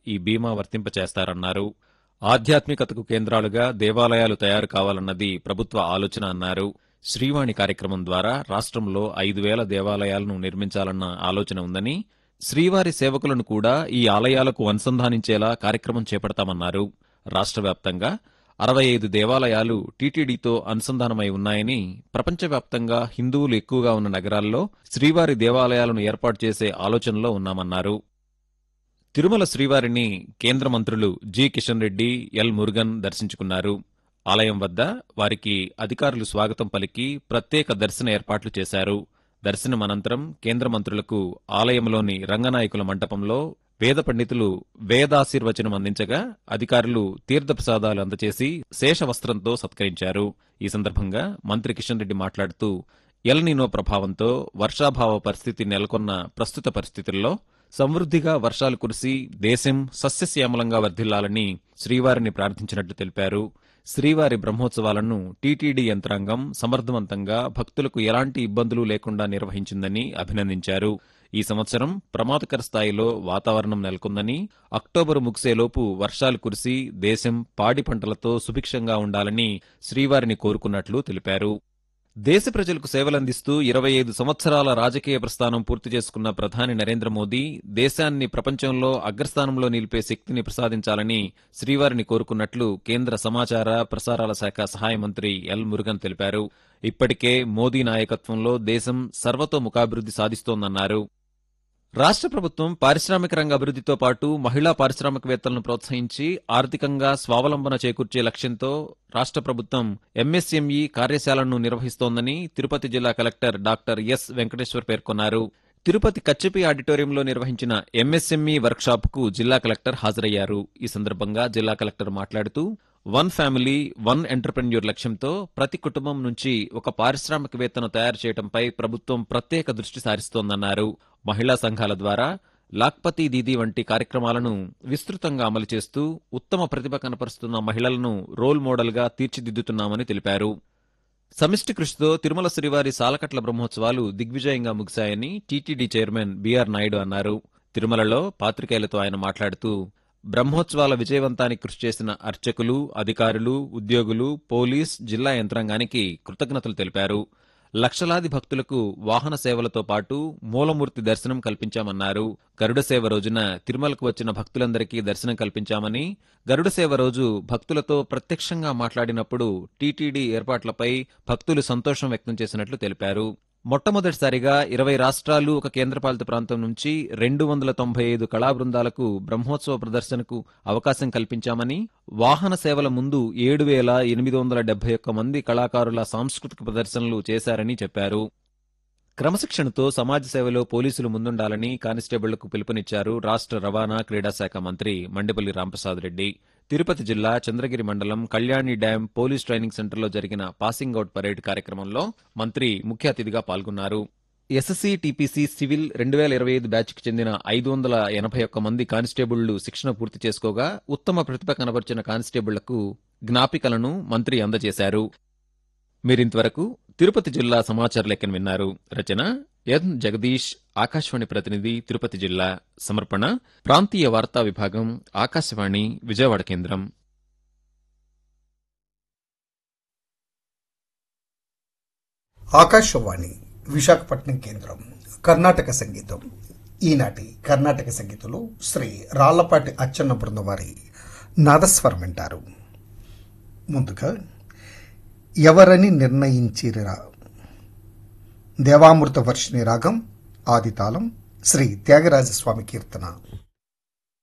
ఈ బీమా వర్తింపచేస్తారన్నారు ఆధ్యాత్మికతకు కేంద్రాలుగా దేవాలయాలు తయారు కావాలన్నది ప్రభుత్వ ఆలోచన అన్నారు శ్రీవాణి కార్యక్రమం ద్వారా రాష్ట్రంలో ఐదు వేల దేవాలయాలను నిర్మించాలన్న ఆలోచన ఉందని శ్రీవారి సేవకులను కూడా ఈ ఆలయాలకు అనుసంధానించేలా కార్యక్రమం చేపడతామన్నారు రాష్ట్ర వ్యాప్తంగా అరవై ఐదు దేవాలయాలు టీటీడీతో అనుసంధానమై ఉన్నాయని ప్రపంచవ్యాప్తంగా హిందువులు ఎక్కువగా ఉన్న నగరాల్లో శ్రీవారి దేవాలయాలను ఏర్పాటు చేసే ఆలోచనలో ఉన్నామన్నారు తిరుమల శ్రీవారిని కేంద్ర మంత్రులు జి కిషన్ రెడ్డి ఎల్ మురుగన్ దర్శించుకున్నారు ఆలయం వద్ద వారికి అధికారులు స్వాగతం పలికి ప్రత్యేక దర్శన ఏర్పాట్లు చేశారు దర్శనం అనంతరం కేంద్ర మంత్రులకు ఆలయంలోని రంగనాయకుల మంటపంలో వేద పండితులు వేదాశీర్వచనం అందించగా అధికారులు తీర్థప్రసాదాలు అందచేసి శేషవస్త్రంతో సత్కరించారు ఈ సందర్భంగా మంత్రి కిషన్ రెడ్డి మాట్లాడుతూ ఎల్నినో ప్రభావంతో వర్షాభావ పరిస్థితి నెలకొన్న ప్రస్తుత పరిస్థితుల్లో సమృద్ధిగా వర్షాలు కురిసి దేశం సస్యశ్యామలంగా వర్ధిల్లాలని శ్రీవారిని ప్రార్థించినట్లు తెలిపారు శ్రీవారి బ్రహ్మోత్సవాలను టీటీడీ యంత్రాంగం సమర్థవంతంగా భక్తులకు ఎలాంటి ఇబ్బందులు లేకుండా నిర్వహించిందని అభినందించారు ఈ సంవత్సరం ప్రమాదకర స్థాయిలో వాతావరణం నెలకొందని అక్టోబరు ముగిసేలోపు వర్షాలు కురిసి దేశం పాడి పంటలతో సుభిక్షంగా ఉండాలని శ్రీవారిని కోరుకున్నట్లు తెలిపారు దేశ ప్రజలకు సేవలందిస్తూ ఇరవై ఐదు సంవత్సరాల రాజకీయ ప్రస్థానం పూర్తి చేసుకున్న ప్రధాని నరేంద్ర మోదీ దేశాన్ని ప్రపంచంలో అగ్రస్థానంలో నిలిపే శక్తిని ప్రసాదించాలని శ్రీవారిని కోరుకున్నట్లు కేంద్ర సమాచార ప్రసారాల శాఖ సహాయ మంత్రి ఎల్ మురుగన్ తెలిపారు ఇప్పటికే మోదీ నాయకత్వంలో దేశం సర్వతోముఖాభివృద్ధి సాధిస్తోందన్నారు రాష్ట్ర ప్రభుత్వం పారిశ్రామిక రంగ అభివృద్ధితో పాటు మహిళా పారిశ్రామికవేత్తలను ప్రోత్సహించి ఆర్థికంగా స్వావలంబన చేకూర్చే లక్ష్యంతో రాష్ట్ర ప్రభుత్వం ఎంఎస్ఎంఈ కార్యశాలను నిర్వహిస్తోందని తిరుపతి జిల్లా కలెక్టర్ డాక్టర్ ఎస్ వెంకటేశ్వర్ పేర్కొన్నారు తిరుపతి కచ్చిపి ఆడిటోరియంలో నిర్వహించిన ఎంఎస్ఎంఈ వర్క్షాప్ కు జిల్లా కలెక్టర్ హాజరయ్యారు ఈ సందర్భంగా జిల్లా కలెక్టర్ మాట్లాడుతూ వన్ ఫ్యామిలీ వన్ ఎంటర్ప్రెన్యూర్ లక్ష్యంతో ప్రతి కుటుంబం నుంచి ఒక పారిశ్రామికవేత్తను తయారు చేయడంపై ప్రభుత్వం ప్రత్యేక దృష్టి సారిస్తోందన్నారు మహిళా సంఘాల ద్వారా లాక్పతి దీదీ వంటి కార్యక్రమాలను విస్తృతంగా అమలు చేస్తూ ఉత్తమ ప్రతిభ కనపరుస్తున్న మహిళలను రోల్ మోడల్గా తీర్చిదిద్దుతున్నామని తెలిపారు సమిష్టి కృషితో తిరుమల శ్రీవారి సాలకట్ల బ్రహ్మోత్సవాలు దిగ్విజయంగా ముగిశాయని టీటీడీ చైర్మన్ బీఆర్ నాయుడు అన్నారు తిరుమలలో పాత్రికేయులతో ఆయన మాట్లాడుతూ బ్రహ్మోత్సవాల విజయవంతానికి కృషి చేసిన అర్చకులు అధికారులు ఉద్యోగులు పోలీస్ జిల్లా యంత్రాంగానికి కృతజ్ఞతలు తెలిపారు లక్షలాది భక్తులకు వాహన సేవలతో పాటు మూలమూర్తి దర్శనం కల్పించామన్నారు గరుడ సేవ రోజున తిరుమలకు వచ్చిన భక్తులందరికీ దర్శనం కల్పించామని గరుడ సేవ రోజు భక్తులతో ప్రత్యక్షంగా మాట్లాడినప్పుడు టీటీడీ ఏర్పాట్లపై భక్తులు సంతోషం వ్యక్తం చేసినట్లు తెలిపారు మొట్టమొదటిసారిగా ఇరవై రాష్ట్రాలు ఒక కేంద్రపాలిత ప్రాంతం నుంచి రెండు వందల తొంభై ఐదు కళా బృందాలకు బ్రహ్మోత్సవ ప్రదర్శనకు అవకాశం కల్పించామని వాహన సేవల ముందు ఏడు వేల ఎనిమిది వందల డెబ్బై ఒక్క మంది కళాకారుల సాంస్కృతిక ప్రదర్శనలు చేశారని చెప్పారు క్రమశిక్షణతో సమాజ సేవలో పోలీసులు ముందుండాలని కానిస్టేబుళ్లకు పిలుపునిచ్చారు రాష్ట్ర రవాణా క్రీడా శాఖ మంత్రి మండిపల్లి రాంప్రసాద్ రెడ్డి తిరుపతి జిల్లా చంద్రగిరి మండలం కళ్యాణి డ్యాం పోలీస్ ట్రైనింగ్ సెంటర్లో జరిగిన పాసింగ్ అవుట్ పరేడ్ కార్యక్రమంలో మంత్రి ముఖ్య అతిథిగా పాల్గొన్నారు ఎస్ఎస్సీ టీపీసీ సివిల్ రెండు వేల ఇరవై ఐదు బ్యాచ్కి చెందిన ఐదు వందల ఎనభై ఒక్క మంది కానిస్టేబుళ్లు శిక్షణ పూర్తి చేసుకోగా ఉత్తమ ప్రతిభ కనబర్చిన కానిస్టేబుళ్లకు జ్ఞాపికలను మంత్రి అందజేశారు మీరింతవరకు తిరుపతి జిల్లా సమాచార లెక్కను విన్నారు రచన ఎన్ జగదీష్ ఆకాశవాణి ప్రతినిధి తిరుపతి జిల్లా సమర్పణ ప్రాంతీయ వార్తా విభాగం ఆకాశవాణి విజయవాడ కేంద్రం ఆకాశవాణి విశాఖపట్నం కేంద్రం కర్ణాటక సంగీతం ఈనాటి కర్ణాటక సంగీతంలో శ్రీ రాళ్లపాటి అచ్చన్న బృందం వారి నాదస్వరం వింటారు ముందుగా ఎవరని నిర్ణయించిరా దేవామృత వర్షిణి రాగం ఆదితాళం శ్రీ త్యాగరాజస్వామి కీర్తన